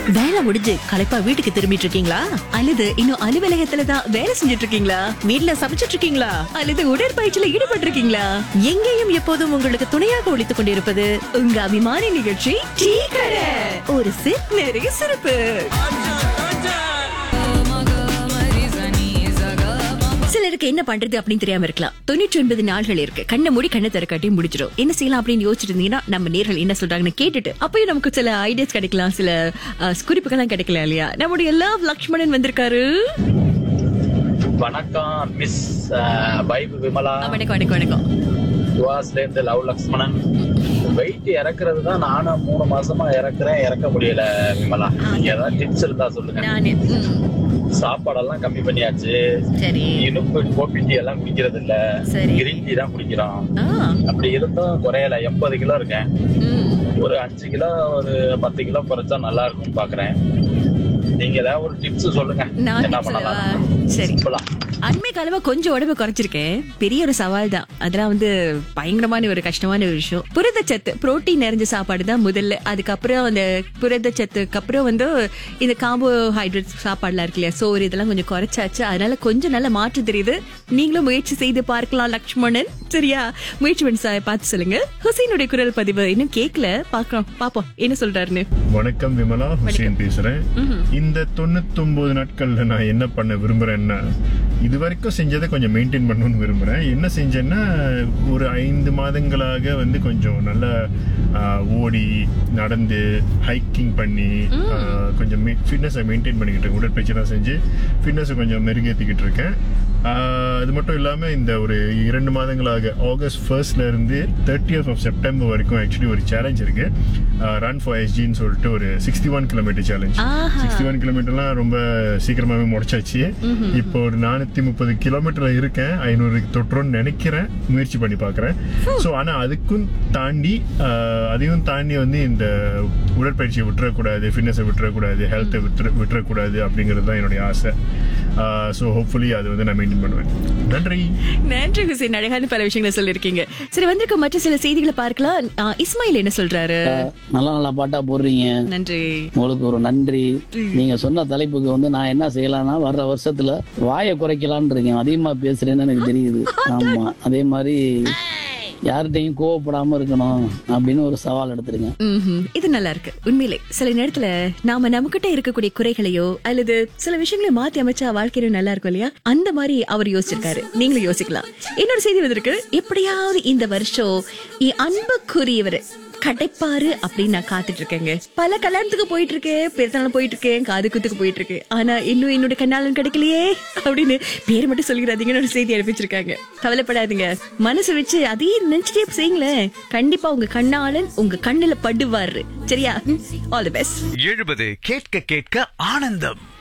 வேலை முடிஞ்சு களைப்பா வீட்டுக்கு திரும்பிட்டு இருக்கீங்களா அல்லது இன்னும் அலுவலகத்துல தான் வேலை செஞ்சுட்டு இருக்கீங்களா வீட்ல சமைச்சிட்டு இருக்கீங்களா அல்லது உடற்பயிற்சியில ஈடுபட்டு இருக்கீங்களா எங்கேயும் எப்போதும் உங்களுக்கு துணையாக ஒழித்துக் கொண்டிருப்பது உங்க அபிமானி நிகழ்ச்சி டீ கடை ஒரு சிப் நிறைய சிறப்பு சிலருக்கு என்ன பண்றது அப்படின்னு தெரியாம இருக்கலாம் தொண்ணூற்றி ஒன்பது நாள்கள் இருக்கு கண்ணை மூடி கண்ணை திறக்காட்டி முடிச்சிடும் என்ன செய்யலாம் அப்படின்னு யோசிச்சிட்டு இருந்தீங்கன்னா நம்ம நேர்கள் என்ன சொல்றாங்கன்னு கேட்டுட்டு அப்பயும் நமக்கு சில ஐடியாஸ் கிடைக்கலாம் சில அஹ், குறிப்புகள்லாம் கிடைக்கலாம் இல்லையா நம்முடைய எல்லா லக்ஷ்மணன் வந்திருக்காரு வணக்கம் மிஸ் அஹ், பைபு விமலா ஆ, வணக்கம் வணக்கம் வணக்கம் யுவாஸ்ல இருந்து லவ் லக்ஷ்மணன் வெயிட் இறக்குறது தான் நானும் மூணு மாசமா இறக்குறேன் இறக்க முடியல விமலா நீங்க ஏதாவது டிப்ஸ் இருந்தா சொல்லுங்க நானு ம், சாப்பாடெல்லாம் கம்மி பண்ணியாச்சு சரி இனிப்பு கோபி டீ எல்லாம் குடிக்கிறது இல்ல சரி. கிரீன் டீ தான் குடிக்கிறோம் ஆ, அப்படி இருந்தும் குறையல எண்பது கிலோ இருக்கேன் ம். ஒரு அஞ்சு கிலோ ஒரு பத்து கிலோ குறைச்சா நல்லா இருக்கும்னு பாக்குறேன் நீங்க ஏதாவது ஒரு டிப்ஸ் சொல்லுங்க நான் என்ன tips பண்ணலாம் சொல்லவா? சரி. Simple ஆ. அண்மை காலமா கொஞ்சம் உடம்பு குறைச்சிருக்கேன் பெரிய ஒரு சவால் தான் அதெல்லாம் வந்து பயங்கரமான ஒரு கஷ்டமான ஒரு விஷயம் புரதச்சத்து புரோட்டீன் நிறைஞ்ச சாப்பாடு தான் முதல்ல அதுக்கப்புறம் அந்த புரதச்சத்துக்கு அப்புறம் வந்து இந்த கார்போஹைட்ரேட் சாப்பாடுலாம் இருக்கு இல்லையா சோறு இதெல்லாம் கொஞ்சம் குறைச்சாச்சு அதனால கொஞ்சம் நல்ல மாற்றம் தெரியுது நீங்களும் முயற்சி செய்து பார்க்கலாம் லக்ஷ்மணன் சரியா முயற்சி பண்ணி சா- பார்த்து சொல்லுங்க ஹுசைனுடைய குரல் பதிவு இன்னும் கேட்கல பாக்கலாம் பாப்போம் என்ன சொல்றாருன்னு வணக்கம் விமலா ஹுசேன் பேசுறேன் இந்த தொண்ணூத்தொன்பது நாட்கள்ல நான் என்ன பண்ண விரும்புறேன்னா இது வரைக்கும் செஞ்சதை கொஞ்சம் மெயின்டைன் பண்ணணும்னு விரும்புறேன் என்ன செஞ்சேன்னா ஒரு ஐந்து மாதங்களாக வந்து கொஞ்சம் நல்லா ஆஹ், ஓடி நடந்து ஹைக்கிங் பண்ணி ஆஹ், கொஞ்சம் ஃபிட்னஸை மெயின்டைன் பண்ணிக்கிட்டு இருக்கேன் உடற்பயிற்சிலாம் செஞ்சு ஃபிட்னஸை கொஞ்சம் மெருகேற்றிக்கிட்டு இருக்கேன் ஆஹ், அது மட்டும் இல்லாமல் இந்த ஒரு இரண்டு மாதங்களாக ஆகஸ்ட் ஃபர்ஸ்ட்ல இருந்து தேர்ட்டியத் ஆஃப் செப்டம்பர் வரைக்கும் ஆக்சுவலி ஒரு சேலஞ்ச் இருக்கு ரன் ஃபார் எஸ்ஜின்னு சொல்லிட்டு ஒரு சிக்ஸ்டி ஒன் கிலோமீட்டர் சேலஞ்ச் ஆஹா. சிக்ஸ்டி ஒன் கிலோமீட்டர்லாம் ரொம்ப சீக்கிரமாவே முடிச்சாச்சு இப்போ ஒரு நானூத்தி முப்பது கிலோமீட்டர்ல இருக்கேன் ஐநூறு தொற்றுன்னு நினைக்கிறேன் முயற்சி பண்ணி பார்க்கறேன் ஸோ ஆனா அதுக்கும் தாண்டி ஆஹ், அதையும் தாண்டி வந்து இந்த உடற்பயிற்சியை விட்டுறக்கூடாது ஃபிட்னஸை விட்டுறக்கூடாது ஹெல்த்தை விட்டுற விட்டுறக்கூடாது அப்படிங்கிறது தான் என்னுடைய ஆசை ஸோ ஹோப்ஃபுல்லி அது வந்து நான் மெயின்டைன் பண்ணுவேன் நன்றி நன்றி ஹுசைன் அழகான பல விஷயங்களை சொல்லியிருக்கீங்க சரி வந்திருக்க மற்ற சில செய்திகளை பார்க்கலாம் ஆ, இஸ்மாயில் என்ன சொல்றாரு நல்ல நல்ல பாட்டா போடுறீங்க நன்றி உங்களுக்கு ஒரு நன்றி நீங்க சொன்ன தலைப்புக்கு வந்து நான் என்ன செய்யலாம்னா வர்ற வருஷத்துல வாயை குறைக்கலாம்னு இருக்கேன் அதிகமா பேசுறேன்னு எனக்கு தெரியுது ஆமா அதே மாதிரி யார்கிட்டையும் கோவப்படாம இருக்கணும் அப்படின்னு ஒரு சவால் எடுத்திருக்கேன் ம்ஹும். இது நல்லா இருக்கு உண்மையிலே சில நேரத்துல நாம நமக்கிட்ட இருக்கக்கூடிய குறைகளையோ அல்லது சில விஷயங்களை மாத்தி அமைச்சா வாழ்க்கையில நல்லா இருக்கும் இல்லையா அந்த மாதிரி அவர் யோசிச்சிருக்காரு நீங்களும் யோசிக்கலாம் இன்னொரு செய்தி வந்திருக்கு எப்படியாவது இந்த வருஷம் என் அன்புக்குரியவர் கிடைப்பாரு அப்படின்னு நான் காத்துட்டு இருக்கேங்க பல கல்யாணத்துக்கு போயிட்டு இருக்கேன் பிறந்தநாள் போயிட்டு இருக்கேன் காது குத்துக்கு போயிட்டு இருக்கேன் ஆனா இன்னும் என்னோட கண்ணாளன் கிடைக்கலையே அப்படின்னு பேர் மட்டும் சொல்லிடாதீங்கன்னு ஒரு செய்தி அனுப்பிச்சிருக்காங்க கவலைப்படாதீங்க மனசு வச்சு அதையும் நினைச்சிட்டே செய்யுங்களேன் கண்டிப்பா உங்க கண்ணாளன் உங்க கண்ணுல படுவாரு சரியா ஆல் தி பெஸ்ட் எழுபது கேட்க கேட்க ஆனந்தம்